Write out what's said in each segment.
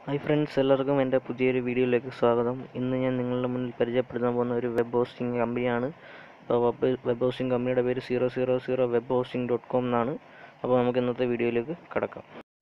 hi friends എല്ലാവർക്കും എൻ്റെ പുതിയൊരു വീഡിയോയിലേക്ക് സ്വാഗതം ഇന്ന് ഞാൻ നിങ്ങളുടെ മുന്നിൽ പരിചയപ്പെടുത്താൻ പോകുന്ന ഒരു വെബ് ഹോസ്റ്റിംഗ് കമ്പനിയാണ് അപ്പോൾ വെബ് വെബ് ഹോസ്റ്റിംഗ് കമ്പനിയുടെ പേര് zero zero zero web hosting dot com എന്നാണ് അപ്പോൾ നമുക്ക് ഇന്നത്തെ വീഡിയോയിലേക്ക് കടക്കാം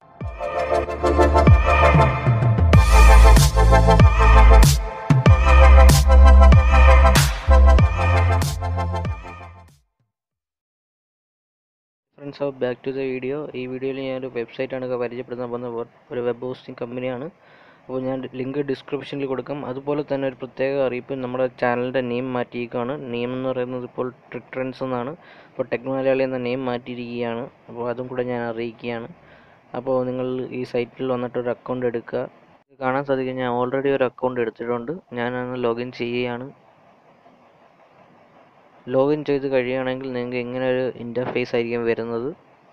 friends of back to the video ഈ വീഡിയോയിൽ ഞാനൊരു വെബ്സൈറ്റാണ് പരിചയപ്പെടുത്താൻ പോകുന്ന ഒരു വെബ് ഹോസ്റ്റിംഗ് കമ്പനിയാണ് അപ്പോൾ ഞാൻ ലിങ്ക് ഡിസ്ക്രിപ്ഷനിൽ കൊടുക്കാം അതുപോലെ തന്നെ ഒരു പ്രത്യേക അറിയിപ്പ് നമ്മുടെ ചാനലിൻ്റെ നെയിം മാറ്റിയിരിക്കുകയാണ് നെയിം എന്ന് പറയുന്നത് ഇപ്പോൾ ട്രിക് ട്രെൻഡ്സ് എന്നാണ് ഇപ്പോൾ ടെക്നോലജി എന്ന നെയിം മാറ്റിയിരിക്കുകയാണ് അപ്പോൾ അതും കൂടെ ഞാൻ അറിയിക്കുകയാണ് അപ്പോൾ നിങ്ങൾ ഈ സൈറ്റിൽ വന്നിട്ട് ഒരു അക്കൗണ്ട് എടുക്കുക കാണാൻ സാധിക്കും ഞാൻ ഓൾറെഡി ഒരു അക്കൗണ്ട് എടുത്തിട്ടുണ്ട് ഞാനന്ന് ലോഗിൻ ചെയ്യുകയാണ് ലോഗിൻ ചെയ്ത് കഴിയുകയാണെങ്കിൽ നിങ്ങൾക്ക് ഇങ്ങനെ ഒരു ഇൻ്റർഫേസ് ആയിരിക്കും വരുന്നത്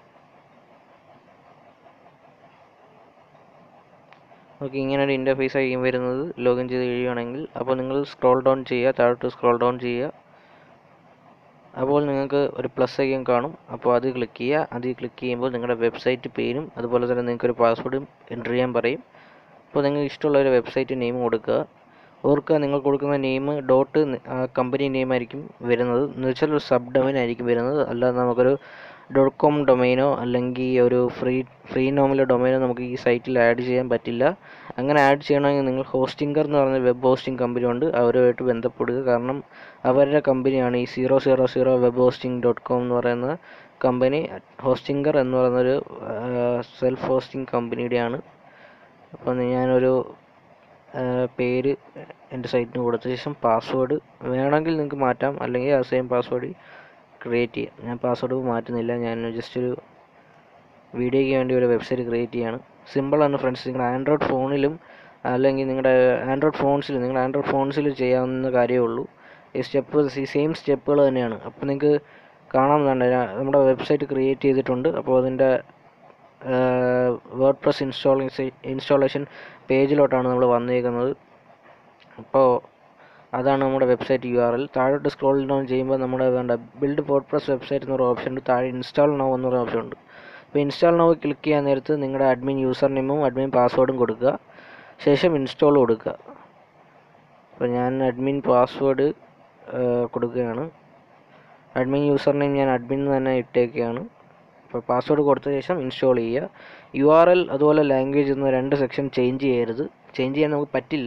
ഓക്കെ ഇങ്ങനെ ഒരു ഇൻ്റർഫേസ് ആയിരിക്കും വരുന്നത് ലോഗിൻ ചെയ്ത് കഴിയുകയാണെങ്കിൽ അപ്പോൾ നിങ്ങൾ സ്ക്രോൾ ഡൗൺ ചെയ്യുക താഴോട്ട് സ്ക്രോൾ ഡൗൺ ചെയ്യുക അപ്പോൾ നിങ്ങൾക്ക് ഒരു പ്ലസ് ഐക്കൺ കാണും അപ്പോൾ അത് ക്ലിക്ക് ചെയ്യുക അത് ക്ലിക്ക് ചെയ്യുമ്പോൾ നിങ്ങളുടെ വെബ്സൈറ്റ് പേരും അതുപോലെ തന്നെ നിങ്ങൾക്ക് ഒരു പാസ്വേഡും എൻ്റർ ചെയ്യാൻ പറയും അപ്പോൾ നിങ്ങൾക്ക് ഇഷ്ടമുള്ള ഒരു വെബ്സൈറ്റ് നെയിം കൊടുക്കുക ഓർക്കുക നിങ്ങൾ കൊടുക്കുന്ന നെയിം ഡോട്ട് കമ്പനി നെയിം ആയിരിക്കും വരുന്നത് എന്ന് വെച്ചാൽ ഒരു സബ് ഡൊമൈൻ ആയിരിക്കും വരുന്നത് അല്ലാതെ നമുക്കൊരു ഡോട്ട് കോം ഡൊമൈനോ അല്ലെങ്കിൽ ഒരു ഫ്രീ ഫ്രീ നോമിലോ ഡൊമൈനോ നമുക്ക് ഈ സൈറ്റിൽ ആഡ് ചെയ്യാൻ പറ്റില്ല അങ്ങനെ ആഡ് ചെയ്യണമെങ്കിൽ നിങ്ങൾ ഹോസ്റ്റിംഗർ എന്ന് പറഞ്ഞ വെബ് ഹോസ്റ്റിംഗ് കമ്പനി ഉണ്ട് അവരുമായിട്ട് ബന്ധപ്പെടുക കാരണം അവരുടെ കമ്പനിയാണ് ഈ zero zero zero web hosting dot com എന്ന് പറയുന്ന കമ്പനി ഹോസ്റ്റിംഗർ എന്ന് പറയുന്നൊരു സെൽഫ് ഹോസ്റ്റിംഗ് കമ്പനിയുടെയാണ് അപ്പോൾ ഞാനൊരു പേര് എൻ്റെ സൈറ്റിന് കൊടുത്ത ശേഷം പാസ്വേഡ് വേണമെങ്കിൽ നിങ്ങൾക്ക് മാറ്റാം അല്ലെങ്കിൽ ആ സെയിം പാസ്വേഡ് ക്രിയേറ്റ് ചെയ്യാം ഞാൻ പാസ്വേഡ് മാറ്റുന്നില്ല ഞാൻ ജസ്റ്റ് ഒരു വീഡിയോയ്ക്ക് വേണ്ടി ഒരു വെബ്സൈറ്റ് ക്രിയേറ്റ് ചെയ്യാണ് സിമ്പിളാണ് ഫ്രണ്ട്സ് നിങ്ങളുടെ ആൻഡ്രോയിഡ് ഫോണിലും അല്ലെങ്കിൽ നിങ്ങളുടെ ആൻഡ്രോയിഡ് ഫോൺസിൽ നിങ്ങളുടെ ആൻഡ്രോയിഡ് ഫോൺസിൽ ചെയ്യാവുന്ന കാര്യമേ ഉള്ളൂ ഈ സ്റ്റെപ്പ് സെയിം സ്റ്റെപ്പുകൾ തന്നെയാണ് അപ്പോൾ നിങ്ങൾക്ക് കാണാവുന്നതാണ് നമ്മുടെ വെബ്സൈറ്റ് ക്രിയേറ്റ് ചെയ്തിട്ടുണ്ട് അപ്പോൾ അതിൻ്റെ വേർഡ് പ്രസ് ഇൻസ്റ്റാളേഷൻ ഇൻസ്റ്റാളേഷൻ പേജിലോട്ടാണ് നമ്മൾ വന്നിരിക്കുന്നത് അപ്പോൾ അതാണ് നമ്മുടെ വെബ്സൈറ്റ് യു ആർ എൽ താഴോട്ട് സ്ക്രോൾ ഡൗൺ ചെയ്യുമ്പോൾ നമ്മുടെ വേണ്ട ബിൽഡ് വേർഡ് പ്രസ് വെബ്സൈറ്റ് എന്നൊരു ഓപ്ഷൻ ഉണ്ട് താഴെ ഇൻസ്റ്റാൾ നൗ എന്നൊരു ഓപ്ഷൻ ഉണ്ട് അപ്പോൾ ഇൻസ്റ്റാൾ നൗ ക്ലിക്ക് ചെയ്യാൻ നേരത്ത് നിങ്ങളുടെ അഡ്മിൻ യൂസർ നെയിമും അഡ്മിൻ പാസ്വേഡും കൊടുക്കുക ശേഷം ഇൻസ്റ്റാൾ കൊടുക്കുക അപ്പോൾ ഞാൻ അഡ്മിൻ പാസ്വേഡ് കൊടുക്കുകയാണ് അഡ്മിൻ യൂസർ നെയിം ഞാൻ അഡ്മിൻ തന്നെ ഇട്ടേക്കുകയാണ് അപ്പോൾ പാസ്വേഡ് കൊടുത്ത ശേഷം ഇൻസ്റ്റാൾ ചെയ്യുക യു ആർ എൽ അതുപോലെ ലാംഗ്വേജ് എന്ന രണ്ട് സെക്ഷൻ ചേഞ്ച് ചെയ്യരുത് ചേഞ്ച് ചെയ്യാൻ നമുക്ക് പറ്റില്ല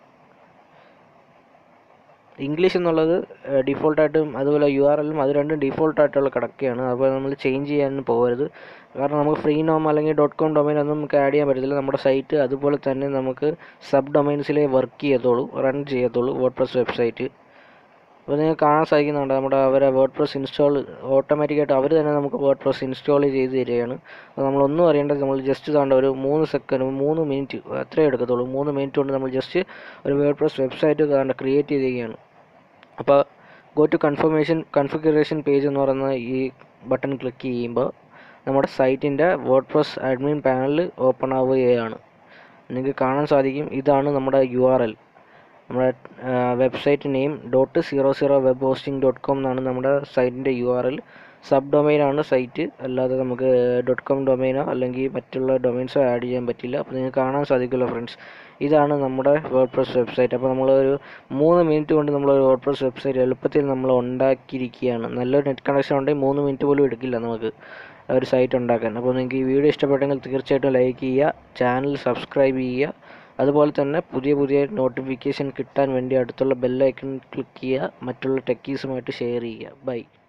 ഇംഗ്ലീഷ് എന്നുള്ളത് ഡിഫോൾട്ടായിട്ടും അതുപോലെ യു ആർ എല്ലും അത് രണ്ടും ഡിഫോൾട്ടായിട്ടുള്ള കിടക്കുകയാണ് അപ്പോൾ നമ്മൾ ചേഞ്ച് ചെയ്യാൻ പോകരുത് കാരണം നമുക്ക് ഫ്രീ നോം അല്ലെങ്കിൽ ഡോട്ട് കോം ഡൊമൈൻ ഒന്നും നമുക്ക് ആഡ് ചെയ്യാൻ പറ്റത്തില്ല നമ്മുടെ സൈറ്റ് അതുപോലെ തന്നെ നമുക്ക് സബ് ഡൊമൈൻസിലേ വർക്ക് ചെയ്യത്തുള്ളൂ റൺ ചെയ്യത്തുള്ളൂ വേർഡ് പ്രസ് വെബ്സൈറ്റ് അപ്പോൾ നിങ്ങൾക്ക് കാണാൻ സാധിക്കുന്നുണ്ട് നമ്മുടെ അവരെ വേർഡ് പ്രസ് ഇൻസ്റ്റാൾ ഓട്ടോമാറ്റിക്കായിട്ട് അവർ തന്നെ നമുക്ക് വേർഡ് പ്രസ് ഇൻസ്റ്റാൾ ചെയ്ത് തരികയാണ് അപ്പോൾ നമ്മളൊന്നും അറിയേണ്ടത് നമ്മൾ ജസ്റ്റ് താണ്ട ഒരു മൂന്ന് സെക്കൻഡ് മൂന്ന് മിനിറ്റ് അത്രേ എടുക്കത്തുള്ളൂ മൂന്ന് മിനിറ്റ് കൊണ്ട് നമ്മൾ ജസ്റ്റ് ഒരു വേർഡ് പ്രസ് വെബ്സൈറ്റ് താണ്ട ക്രിയേറ്റ് ചെയ്യുകയാണ് അപ്പോൾ go to confirmation configuration page എന്ന് പറയുന്ന ഈ ബട്ടൺ ക്ലിക്ക് ചെയ്യുമ്പോൾ നമ്മുടെ സൈറ്റിൻ്റെ WordPress admin panel open ആവുകയാണ് നിങ്ങൾക്ക് കാണാൻ സാധിക്കും ഇതാണ് നമ്മുടെ യു ആർ എൽ നമ്മുടെ website name dot zero zero web hosting dot com എന്നാണ് നമ്മുടെ സൈറ്റിൻ്റെ യു ആർ എൽ സബ് ഡൊമൈനാണ് സൈറ്റ് അല്ലാതെ നമുക്ക് ഡോട്ട് കോം ഡൊമൈനോ അല്ലെങ്കിൽ മറ്റുള്ള ഡൊമൈൻസോ ആഡ് ചെയ്യാൻ പറ്റില്ല അപ്പോൾ നിങ്ങൾക്ക് കാണാൻ സാധിക്കുമല്ലോ ഫ്രണ്ട്സ് ഇതാണ് നമ്മുടെ വേർഡ് പ്രസ് വെബ്സൈറ്റ് അപ്പോൾ നമ്മളൊരു മൂന്ന് മിനിറ്റ് കൊണ്ട് നമ്മൾ വേർഡ് പ്രസ് വെബ്സൈറ്റ് എളുപ്പത്തിൽ നമ്മൾ ഉണ്ടാക്കിയിരിക്കുകയാണ് നല്ലൊരു നെറ്റ് കണക്ഷൻ ഉണ്ടെങ്കിൽ മൂന്ന് മിനിറ്റ് പോലും എടുക്കില്ല നമുക്ക് ഒരു സൈറ്റ് ഉണ്ടാക്കാൻ അപ്പോൾ നിങ്ങൾക്ക് ഈ വീഡിയോ ഇഷ്ടപ്പെട്ടെങ്കിൽ തീർച്ചയായിട്ടും ലൈക്ക് ചെയ്യുക ചാനൽ സബ്സ്ക്രൈബ് ചെയ്യുക അതുപോലെ തന്നെ പുതിയ പുതിയ നോട്ടിഫിക്കേഷൻ കിട്ടാൻ വേണ്ടി അടുത്തുള്ള ബെല്ലൈക്കൺ ക്ലിക്ക് ചെയ്യുക മറ്റുള്ള ടെക്കീസുമായിട്ട് ഷെയർ ചെയ്യുക ബൈ